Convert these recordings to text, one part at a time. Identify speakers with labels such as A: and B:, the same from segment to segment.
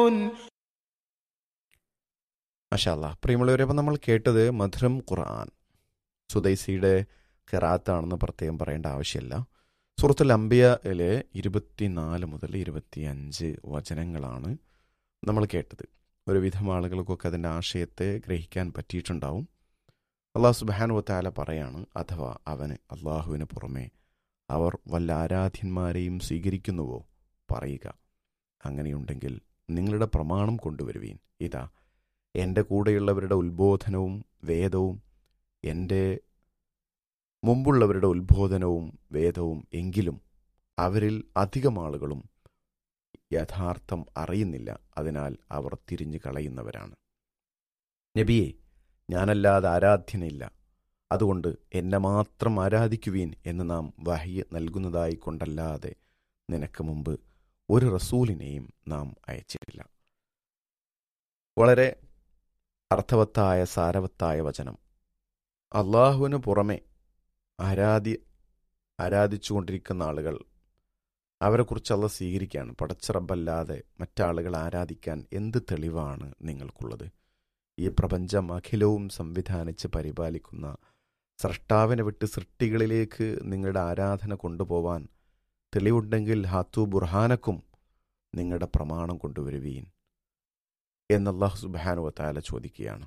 A: മഷാല്ല പ്രിയമുള്ളവരെ അപ്പം നമ്മൾ കേട്ടത് മധുരം ഖുർആൻ സുദൈസിയുടെ ഖിറാത്താണെന്ന് പ്രത്യേകം പറയേണ്ട ആവശ്യമില്ല സുഹൃത്തുൽ അംബിയയിലെ ഇരുപത്തിനാല് മുതൽ ഇരുപത്തിയഞ്ച് വചനങ്ങളാണ് നമ്മൾ കേട്ടത് ഒരുവിധം ആളുകൾക്കൊക്കെ അതിൻ്റെ ആശയത്തെ ഗ്രഹിക്കാൻ പറ്റിയിട്ടുണ്ടാവും അള്ളാഹു സുബാനുവത്താല പറയാണ് അഥവാ അവന് അള്ളാഹുവിന് പുറമെ അവർ വല്ല ആരാധ്യന്മാരെയും സ്വീകരിക്കുന്നുവോ പറയുക അങ്ങനെയുണ്ടെങ്കിൽ നിങ്ങളുടെ പ്രമാണം കൊണ്ടുവരുവീൻ ഇതാ എൻ്റെ കൂടെയുള്ളവരുടെ ഉത്ബോധനവും വേദവും എൻ്റെ മുമ്പുള്ളവരുടെ ഉത്ബോധനവും വേദവും എങ്കിലും അവരിൽ അധികം ആളുകളും യഥാർത്ഥം അറിയുന്നില്ല അതിനാൽ അവർ തിരിഞ്ഞു കളയുന്നവരാണ് നബിയെ ഞാനല്ലാതെ ആരാധ്യനില്ല അതുകൊണ്ട് എന്നെ മാത്രം ആരാധിക്കുവീൻ എന്ന് നാം വഹ്യ നൽകുന്നതായി കൊണ്ടല്ലാതെ നിനക്ക് മുമ്പ് ഒരു റസൂലിനെയും നാം അയച്ചിട്ടില്ല വളരെ അർത്ഥവത്തായ സാരവത്തായ വചനം അള്ളാഹുവിന് പുറമെ ആരാധി ആരാധിച്ചുകൊണ്ടിരിക്കുന്ന ആളുകൾ അവരെക്കുറിച്ച് അള്ള സ്വീകരിക്കുകയാണ് പടച്ചിറബല്ലാതെ മറ്റാളുകൾ ആരാധിക്കാൻ എന്ത് തെളിവാണ് നിങ്ങൾക്കുള്ളത് ഈ പ്രപഞ്ചം അഖിലവും സംവിധാനിച്ച് പരിപാലിക്കുന്ന സ്രഷ്ടാവിനെ വിട്ട് സൃഷ്ടികളിലേക്ക് നിങ്ങളുടെ ആരാധന കൊണ്ടുപോവാൻ തെളിവുണ്ടെങ്കിൽ ഹാത്തു ബുർഹാനക്കും നിങ്ങളുടെ പ്രമാണം കൊണ്ടുവരുവീൻ എന്നല്ലാഹു സുബാനുവത്താല ചോദിക്കുകയാണ്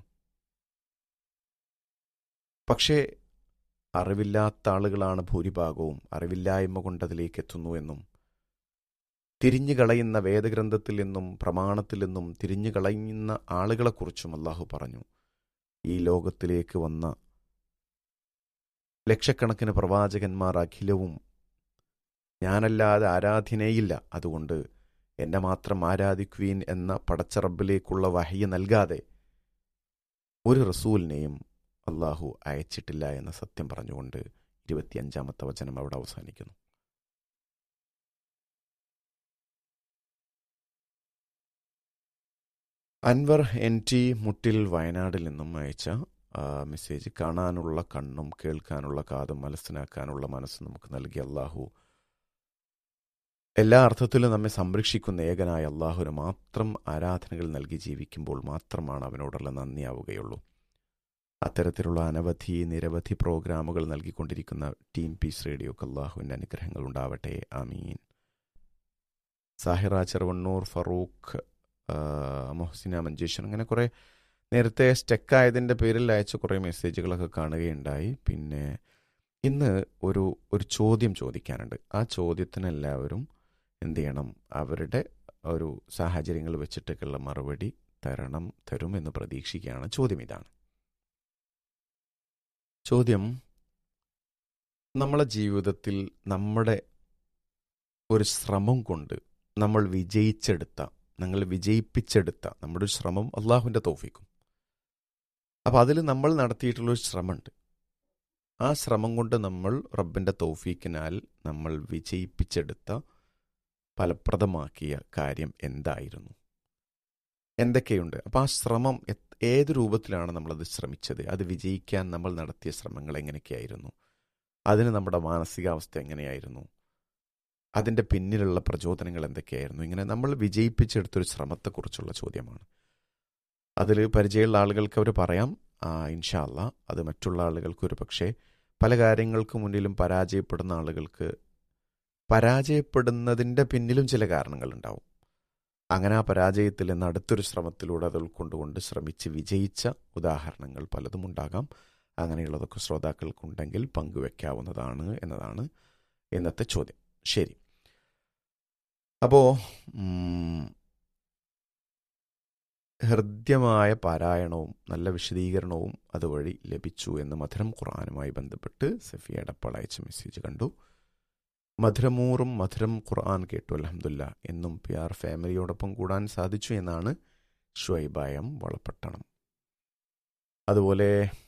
A: പക്ഷേ അറിവില്ലാത്ത ആളുകളാണ് ഭൂരിഭാഗവും അറിവില്ലായ്മ കൊണ്ടതിലേക്ക് എത്തുന്നു എന്നും തിരിഞ്ഞു കളയുന്ന വേദഗ്രന്ഥത്തിൽ നിന്നും പ്രമാണത്തിൽ നിന്നും തിരിഞ്ഞു കളയുന്ന ആളുകളെക്കുറിച്ചും അള്ളാഹു പറഞ്ഞു ഈ ലോകത്തിലേക്ക് വന്ന ലക്ഷക്കണക്കിന് പ്രവാചകന്മാർ അഖിലവും ഞാനല്ലാതെ ആരാധ്യനേയില്ല അതുകൊണ്ട് എന്നെ മാത്രം ആരാധിക്കുവീൻ എന്ന പടച്ചറബിലേക്കുള്ള വഹയ്യ നൽകാതെ ഒരു റസൂലിനെയും അള്ളാഹു അയച്ചിട്ടില്ല എന്ന സത്യം പറഞ്ഞുകൊണ്ട് ഇരുപത്തിയഞ്ചാമത്തെ വചനം അവിടെ അവസാനിക്കുന്നു അൻവർ എൻ ടി മുട്ടിൽ വയനാടിൽ നിന്നും അയച്ച മെസ്സേജ് കാണാനുള്ള കണ്ണും കേൾക്കാനുള്ള കാതും മനസ്സിലാക്കാനുള്ള മനസ്സും നമുക്ക് നൽകിയ അള്ളാഹു എല്ലാ അർത്ഥത്തിലും നമ്മെ സംരക്ഷിക്കുന്ന ഏകനായ അള്ളാഹുവിന് മാത്രം ആരാധനകൾ നൽകി ജീവിക്കുമ്പോൾ മാത്രമാണ് അവനോടുള്ള നന്ദിയാവുകയുള്ളൂ അത്തരത്തിലുള്ള അനവധി നിരവധി പ്രോഗ്രാമുകൾ നൽകിക്കൊണ്ടിരിക്കുന്ന ടീം പീസ് റേഡിയോക്ക് അള്ളാഹുവിൻ്റെ അനുഗ്രഹങ്ങൾ ഉണ്ടാവട്ടെ ആമീൻ സാഹിറ ചെറുവണ്ണൂർ ഫറൂഖ് മൊഹസിന മഞ്ചേശ്വർ അങ്ങനെ കുറേ നേരത്തെ സ്റ്റെക്കായതിൻ്റെ പേരിൽ അയച്ച കുറേ മെസ്സേജുകളൊക്കെ കാണുകയുണ്ടായി പിന്നെ ഇന്ന് ഒരു ഒരു ചോദ്യം ചോദിക്കാനുണ്ട് ആ ചോദ്യത്തിന് എല്ലാവരും എന്ത് ചെയ്യണം അവരുടെ ഒരു സാഹചര്യങ്ങൾ വെച്ചിട്ടൊക്കെയുള്ള മറുപടി തരണം തരും എന്ന് പ്രതീക്ഷിക്കുകയാണ് ചോദ്യം ഇതാണ് ചോദ്യം നമ്മളെ ജീവിതത്തിൽ നമ്മുടെ ഒരു ശ്രമം കൊണ്ട് നമ്മൾ വിജയിച്ചെടുത്ത ഞങ്ങൾ വിജയിപ്പിച്ചെടുത്ത നമ്മുടെ ഒരു ശ്രമം അള്ളാഹുവിൻ്റെ തോഫിക്കും അപ്പം അതിൽ നമ്മൾ നടത്തിയിട്ടുള്ളൊരു ശ്രമമുണ്ട് ആ ശ്രമം കൊണ്ട് നമ്മൾ റബ്ബിൻ്റെ തൗഫീക്കിനാൽ നമ്മൾ വിജയിപ്പിച്ചെടുത്ത ഫലപ്രദമാക്കിയ കാര്യം എന്തായിരുന്നു എന്തൊക്കെയുണ്ട് അപ്പോൾ ആ ശ്രമം ഏത് രൂപത്തിലാണ് നമ്മളത് ശ്രമിച്ചത് അത് വിജയിക്കാൻ നമ്മൾ നടത്തിയ ശ്രമങ്ങൾ എങ്ങനെയൊക്കെയായിരുന്നു അതിന് നമ്മുടെ മാനസികാവസ്ഥ എങ്ങനെയായിരുന്നു അതിൻ്റെ പിന്നിലുള്ള പ്രചോദനങ്ങൾ എന്തൊക്കെയായിരുന്നു ഇങ്ങനെ നമ്മൾ വിജയിപ്പിച്ചെടുത്തൊരു ശ്രമത്തെക്കുറിച്ചുള്ള ചോദ്യമാണ് അതിൽ പരിചയമുള്ള ആളുകൾക്ക് അവർ പറയാം ഇൻഷാല്ല അത് മറ്റുള്ള ആളുകൾക്ക് ഒരു പക്ഷേ പല കാര്യങ്ങൾക്ക് മുന്നിലും പരാജയപ്പെടുന്ന ആളുകൾക്ക് പരാജയപ്പെടുന്നതിൻ്റെ പിന്നിലും ചില കാരണങ്ങളുണ്ടാവും അങ്ങനെ ആ പരാജയത്തിൽ നിന്ന് അടുത്തൊരു ശ്രമത്തിലൂടെ അത് ഉൾക്കൊണ്ടുകൊണ്ട് ശ്രമിച്ച് വിജയിച്ച ഉദാഹരണങ്ങൾ പലതും ഉണ്ടാകാം അങ്ങനെയുള്ളതൊക്കെ ശ്രോതാക്കൾക്കുണ്ടെങ്കിൽ പങ്കുവെക്കാവുന്നതാണ് എന്നതാണ് ഇന്നത്തെ ചോദ്യം ശരി അപ്പോൾ ഹൃദ്യമായ പാരായണവും നല്ല വിശദീകരണവും അതുവഴി ലഭിച്ചു എന്ന് മധുരം ഖുർആാനുമായി ബന്ധപ്പെട്ട് സഫിയ എടപ്പാൾ അയച്ച മെസ്സേജ് കണ്ടു മധുരമൂറും മധുരം ഖുർആൻ കേട്ടു അലഹമുല്ല എന്നും പി ആർ ഫാമിലിയോടൊപ്പം കൂടാൻ സാധിച്ചു എന്നാണ് ഷ്വൈബായം വളപട്ടണം അതുപോലെ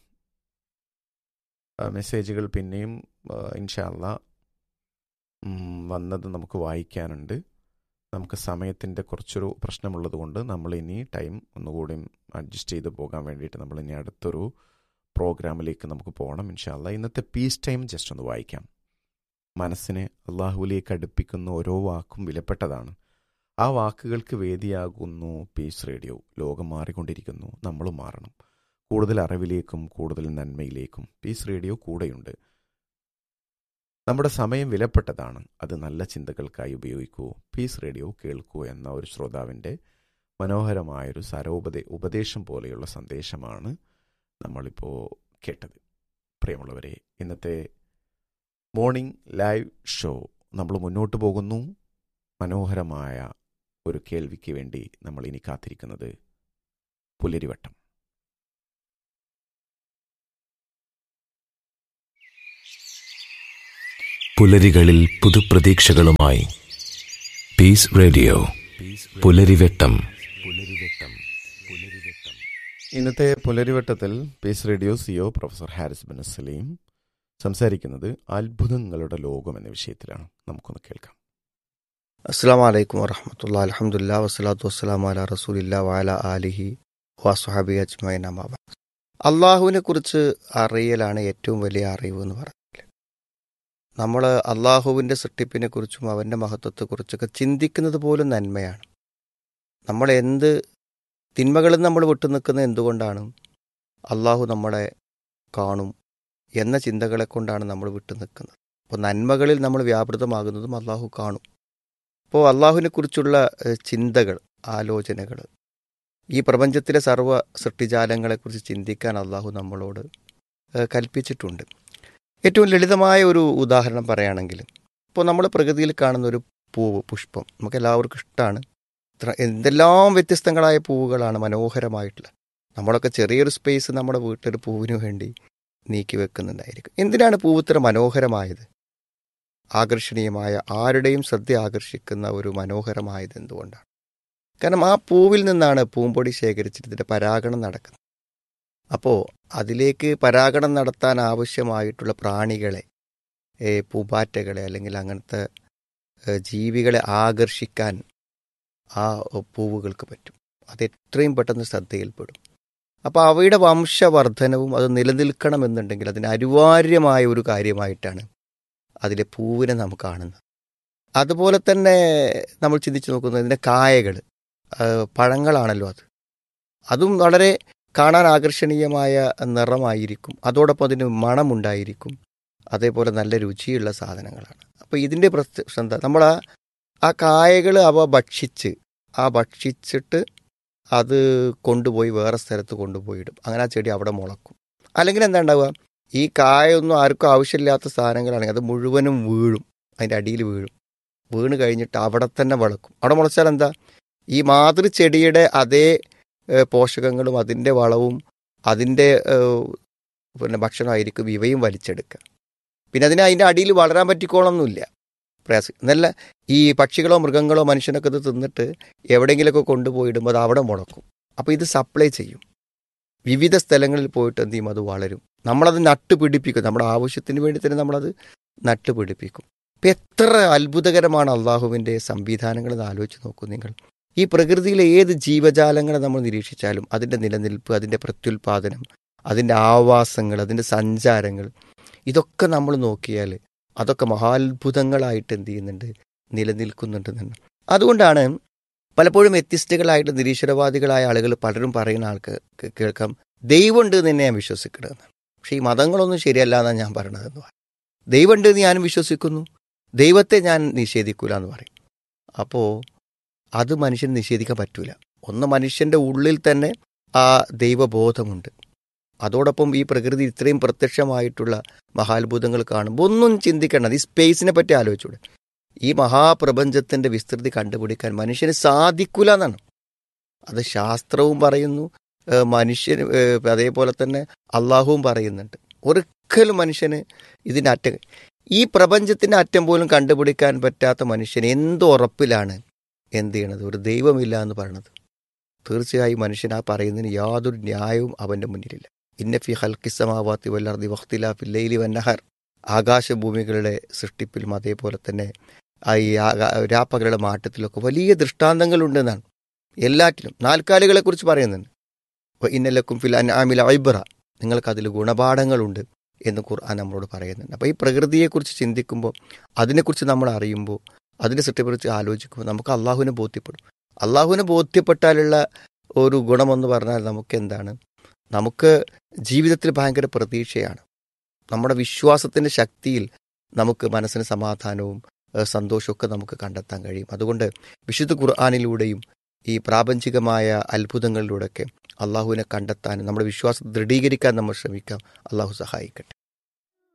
A: മെസ്സേജുകൾ പിന്നെയും ഇൻഷാല്ല വന്നത് നമുക്ക് വായിക്കാനുണ്ട് നമുക്ക് സമയത്തിൻ്റെ കുറച്ചൊരു പ്രശ്നമുള്ളത് കൊണ്ട് നമ്മൾ ഇനി ടൈം ഒന്നുകൂടി അഡ്ജസ്റ്റ് ചെയ്ത് പോകാൻ വേണ്ടിയിട്ട് നമ്മൾ ഇനി അടുത്തൊരു പ്രോഗ്രാമിലേക്ക് നമുക്ക് പോകണം ഇൻഷാല്ല ഇന്നത്തെ പീസ് ടൈം ജസ്റ്റ് ഒന്ന് വായിക്കാം മനസ്സിനെ അള്ളാഹുവിലേക്ക് അടുപ്പിക്കുന്ന ഓരോ വാക്കും വിലപ്പെട്ടതാണ് ആ വാക്കുകൾക്ക് വേദിയാകുന്നു പീസ് റേഡിയോ ലോകം മാറിക്കൊണ്ടിരിക്കുന്നു നമ്മളും മാറണം കൂടുതൽ അറിവിലേക്കും കൂടുതൽ നന്മയിലേക്കും പീസ് റേഡിയോ കൂടെയുണ്ട് നമ്മുടെ സമയം വിലപ്പെട്ടതാണ് അത് നല്ല ചിന്തകൾക്കായി ഉപയോഗിക്കൂ പീസ് റേഡിയോ കേൾക്കൂ എന്ന ഒരു ശ്രോതാവിൻ്റെ മനോഹരമായൊരു സരോപദേ ഉപദേശം പോലെയുള്ള സന്ദേശമാണ് നമ്മളിപ്പോൾ കേട്ടത് പ്രിയമുള്ളവരെ ഇന്നത്തെ മോർണിംഗ് ലൈവ് ഷോ നമ്മൾ മുന്നോട്ട് പോകുന്നു മനോഹരമായ ഒരു കേൾവിക്ക് വേണ്ടി നമ്മൾ ഇനി കാത്തിരിക്കുന്നത് പുലരിവട്ടം
B: പുലരികളിൽ പുതുപ്രതീക്ഷകളുമായി പീസ് റേഡിയോ പുലരിവെട്ടം പുലരിവെട്ടം പുലരിവെട്ടം
A: ഇന്നത്തെ പുലരിവട്ടത്തിൽ peace radio CO professor Haris bin Salim സംസാരിക്കുന്നത് അത്ഭുതങ്ങളുടെ ലോകം എന്ന വിഷയത്തിലാണ് നമുക്കൊന്ന് കേൾക്കാം
C: അസ്സാം വലൈക്കും വറഹമത്തുള്ള അലഹമുല്ല വസ്സലാത്തു വസ്സലാം അല റസൂലില്ല വാല ആലിഹി വാസുഹാബി അജ്മൈൻ അമാബ അള്ളാഹുവിനെ കുറിച്ച് അറിയലാണ് ഏറ്റവും വലിയ അറിവ് എന്ന് പറഞ്ഞില്ല നമ്മൾ അള്ളാഹുവിൻ്റെ സൃഷ്ടിപ്പിനെ കുറിച്ചും അവൻ്റെ മഹത്വത്തെക്കുറിച്ചൊക്കെ ചിന്തിക്കുന്നത് പോലും നന്മയാണ് നമ്മൾ എന്ത് തിന്മകളിൽ നമ്മൾ വിട്ടു നിൽക്കുന്നത് എന്തുകൊണ്ടാണ് അള്ളാഹു നമ്മളെ കാണും എന്ന ചിന്തകളെ കൊണ്ടാണ് നമ്മൾ വിട്ടു നിൽക്കുന്നത് അപ്പോൾ നന്മകളിൽ നമ്മൾ വ്യാപൃതമാകുന്നതും അള്ളാഹു കാണും അപ്പോൾ അള്ളാഹുവിനെ കുറിച്ചുള്ള ഏഹ്, ചിന്തകൾ ആലോചനകൾ ഈ പ്രപഞ്ചത്തിലെ സർവ്വ സൃഷ്ടിജാലങ്ങളെക്കുറിച്ച് ചിന്തിക്കാൻ അള്ളാഹു നമ്മളോട് ഏഹ്, കൽപ്പിച്ചിട്ടുണ്ട് ഏറ്റവും ലളിതമായ ഒരു ഉദാഹരണം പറയുകയാണെങ്കിൽ ഇപ്പോൾ നമ്മൾ പ്രകൃതിയിൽ കാണുന്ന ഒരു പൂവ് പുഷ്പം നമുക്ക് എല്ലാവർക്കും ഇഷ്ടമാണ് ഇത്ര എന്തെല്ലാം വ്യത്യസ്തങ്ങളായ പൂവുകളാണ് മനോഹരമായിട്ടുള്ള നമ്മളൊക്കെ ചെറിയൊരു സ്പേസ് നമ്മുടെ വീട്ടിലൊരു പൂവിന് വേണ്ടി നീക്കി വെക്കുന്നുണ്ടായിരിക്കും എന്തിനാണ് പൂവ് ഇത്ര മനോഹരമായത് ആകർഷണീയമായ ആരുടെയും ശ്രദ്ധ ആകർഷിക്കുന്ന ഒരു മനോഹരമായത് എന്തുകൊണ്ടാണ് കാരണം ആ പൂവിൽ നിന്നാണ് പൂമ്പൊടി ശേഖരിച്ചിട്ട് ഇതിൻ്റെ പരാഗണം നടക്കുന്നത് അപ്പോൾ അതിലേക്ക് പരാഗണം നടത്താൻ ആവശ്യമായിട്ടുള്ള പ്രാണികളെ ഏ, പൂമ്പാറ്റകളെ അല്ലെങ്കിൽ അങ്ങനത്തെ ഏ, ജീവികളെ ആകർഷിക്കാൻ ആ പൂവുകൾക്ക് പറ്റും അത് എത്രയും പെട്ടെന്ന് ശ്രദ്ധയിൽപ്പെടും അപ്പോൾ അവയുടെ വംശവർദ്ധനവും അത് നിലനിൽക്കണമെന്നുണ്ടെങ്കിൽ അതിന് അനിവാര്യമായ ഒരു കാര്യമായിട്ടാണ് അതിലെ പൂവിനെ നാം കാണുന്നത് അതുപോലെ തന്നെ നമ്മൾ ചിന്തിച്ചു നോക്കുന്നത് ഇതിൻ്റെ കായകൾ പഴങ്ങളാണല്ലോ അത് അതും വളരെ കാണാൻ ആകർഷണീയമായ നിറമായിരിക്കും അതോടൊപ്പം അതിന് മണമുണ്ടായിരിക്കും അതേപോലെ നല്ല രുചിയുള്ള സാധനങ്ങളാണ് അപ്പോൾ ഇതിൻ്റെ പ്രശ്നം എന്താ നമ്മൾ ആ ആ കായകൾ അവ ഭക്ഷിച്ച് ആ ഭക്ഷിച്ചിട്ട് അത് കൊണ്ടുപോയി വേറെ സ്ഥലത്ത് കൊണ്ടുപോയിടും അങ്ങനെ ആ ചെടി അവിടെ മുളക്കും അല്ലെങ്കിൽ എന്താ ഉണ്ടാവുക ഈ കായൊന്നും ആർക്കും ആവശ്യമില്ലാത്ത സാധനങ്ങളാണെങ്കിൽ അത് മുഴുവനും വീഴും അതിൻ്റെ അടിയിൽ വീഴും വീണ് കഴിഞ്ഞിട്ട് അവിടെ തന്നെ വളക്കും അവിടെ മുളച്ചാൽ എന്താ ഈ മാതൃചെടിയുടെ അതേ ഏഹ്, പോഷകങ്ങളും അതിൻ്റെ വളവും അതിൻ്റെ ഏഹ്, പിന്നെ ഭക്ഷണമായിരിക്കും ഇവയും വലിച്ചെടുക്കുക പിന്നെ അതിന് അതിൻ്റെ അടിയിൽ വളരാൻ പറ്റിക്കോളൊന്നുമില്ല പ്രയാസം എന്നല്ല ഈ പക്ഷികളോ മൃഗങ്ങളോ മനുഷ്യനൊക്കെ ഇത് തിന്നിട്ട് എവിടെയെങ്കിലുമൊക്കെ കൊണ്ടുപോയിടുമ്പോൾ അത് അവിടെ മുളക്കും അപ്പോൾ ഇത് സപ്ലൈ ചെയ്യും വിവിധ സ്ഥലങ്ങളിൽ പോയിട്ട് എന്ത് ചെയ്യും അത് വളരും നമ്മളത് നട്ടുപിടിപ്പിക്കും നമ്മുടെ ആവശ്യത്തിന് വേണ്ടി തന്നെ നമ്മളത് നട്ടുപിടിപ്പിക്കും ഇപ്പം എത്ര അത്ഭുതകരമാണ് അള്ളാഹുവിൻ്റെ സംവിധാനങ്ങൾ എന്ന് ആലോചിച്ച് നോക്കൂ നിങ്ങൾ ഈ പ്രകൃതിയിലെ ഏത് ജീവജാലങ്ങളെ നമ്മൾ നിരീക്ഷിച്ചാലും അതിൻ്റെ നിലനിൽപ്പ് അതിൻ്റെ പ്രത്യുൽപാദനം അതിൻ്റെ ആവാസങ്ങൾ അതിൻ്റെ സഞ്ചാരങ്ങൾ ഇതൊക്കെ നമ്മൾ നോക്കിയാൽ അതൊക്കെ മഹാത്ഭുതങ്ങളായിട്ട് എന്ത് ചെയ്യുന്നുണ്ട് നിലനിൽക്കുന്നുണ്ട് തന്നെ അതുകൊണ്ടാണ് പലപ്പോഴും വ്യത്യസ്തകളായിട്ട് നിരീശ്വരവാദികളായ ആളുകൾ പലരും പറയുന്ന ആൾക്ക് കേ- കേൾക്കാം ദൈവമുണ്ട് എന്ന് തന്നെ ഞാൻ വിശ്വസിക്കുന്നത് പക്ഷേ ഈ മതങ്ങളൊന്നും ശരിയല്ല എന്നാണ് ഞാൻ പറയണതെന്ന് പറയും ദൈവമുണ്ട് എന്ന് ഞാനും വിശ്വസിക്കുന്നു ദൈവത്തെ ഞാൻ നിഷേധിക്കൂല എന്ന് പറയും അപ്പോൾ അത് മനുഷ്യന് നിഷേധിക്കാൻ പറ്റൂല ഒന്ന് മനുഷ്യന്റെ ഉള്ളിൽ തന്നെ ആ ദൈവബോധമുണ്ട് അതോടൊപ്പം ഈ പ്രകൃതി ഇത്രയും പ്രത്യക്ഷമായിട്ടുള്ള മഹാത്ഭുതങ്ങൾ കാണുമ്പോൾ ഒന്നും ചിന്തിക്കണം ഈ സ്പേസിനെ പറ്റി ആലോചിച്ചൂടെ ഈ മഹാപ്രപഞ്ചത്തിന്റെ വിസ്തൃതി കണ്ടുപിടിക്കാൻ മനുഷ്യന് സാധിക്കൂല എന്നാണ് അത് ശാസ്ത്രവും പറയുന്നു ഏഹ് മനുഷ്യന് ഏഹ് അതേപോലെ തന്നെ അള്ളാഹുവും പറയുന്നുണ്ട് ഒരിക്കലും മനുഷ്യന് ഇതിൻ്റെ അറ്റം ഈ പ്രപഞ്ചത്തിന്റെ അറ്റം പോലും കണ്ടുപിടിക്കാൻ പറ്റാത്ത മനുഷ്യൻ എന്ത് ഉറപ്പിലാണ് എന്ത് ചെയ്യണത് ഒരു ദൈവമില്ല എന്ന് പറയണത് തീർച്ചയായും മനുഷ്യൻ ആ പറയുന്നതിന് യാതൊരു ന്യായവും അവന്റെ മുന്നിലില്ല ഇന്നഫി ഹൽക്കിസമാവാത്തി വല്ലർദി വഖ്തിലാഫി ലൈലി വന്നഹർ ആകാശഭൂമികളുടെ സൃഷ്ടിപ്പിലും അതേപോലെ തന്നെ ആ ഈ ആകാ- രാപ്പകലുള്ള മാറ്റത്തിലൊക്കെ വലിയ ദൃഷ്ടാന്തങ്ങളുണ്ടെന്നാണ് എല്ലാറ്റിലും നാൽക്കാലികളെ കുറിച്ച് പറയുന്നുണ്ട് അപ്പോൾ ഇന്നലക്കും ഫിൽ അൻആമിൽ ഐബ്ര നിങ്ങൾക്ക് അതിൽ ഗുണപാഠങ്ങളുണ്ട് എന്ന് ഖുർആൻ നമ്മളോട് പറയുന്നുണ്ട് അപ്പോൾ ഈ പ്രകൃതിയെക്കുറിച്ച് ചിന്തിക്കുമ്പോൾ അതിനെക്കുറിച്ച് നമ്മൾ അറിയുമ്പോൾ അതിൻ്റെ സൃഷ്ടിയെക്കുറിച്ച് ആലോചിക്കുമ്പോൾ നമുക്ക് അള്ളാഹുവിനെ ബോധ്യപ്പെടും അള്ളാഹുവിനെ ബോധ്യപ്പെട്ടാലുള്ള ഒരു ഗുണമെന്ന് പറഞ്ഞാൽ നമുക്ക് എന്താണ് നമുക്ക് ജീവിതത്തിൽ ഭയങ്കര പ്രതീക്ഷയാണ് നമ്മുടെ വിശ്വാസത്തിൻ്റെ ശക്തിയിൽ നമുക്ക് മനസ്സിന് സമാധാനവും ഏഹ് സന്തോഷമൊക്കെ നമുക്ക് കണ്ടെത്താൻ കഴിയും അതുകൊണ്ട് വിശുദ്ധ ഖുർആാനിലൂടെയും ഈ പ്രാപഞ്ചികമായ അത്ഭുതങ്ങളിലൂടെയൊക്കെ അള്ളാഹുവിനെ കണ്ടെത്താൻ നമ്മുടെ വിശ്വാസം ദൃഢീകരിക്കാൻ നമ്മൾ ശ്രമിക്കാം അള്ളാഹു സഹായിക്കട്ടെ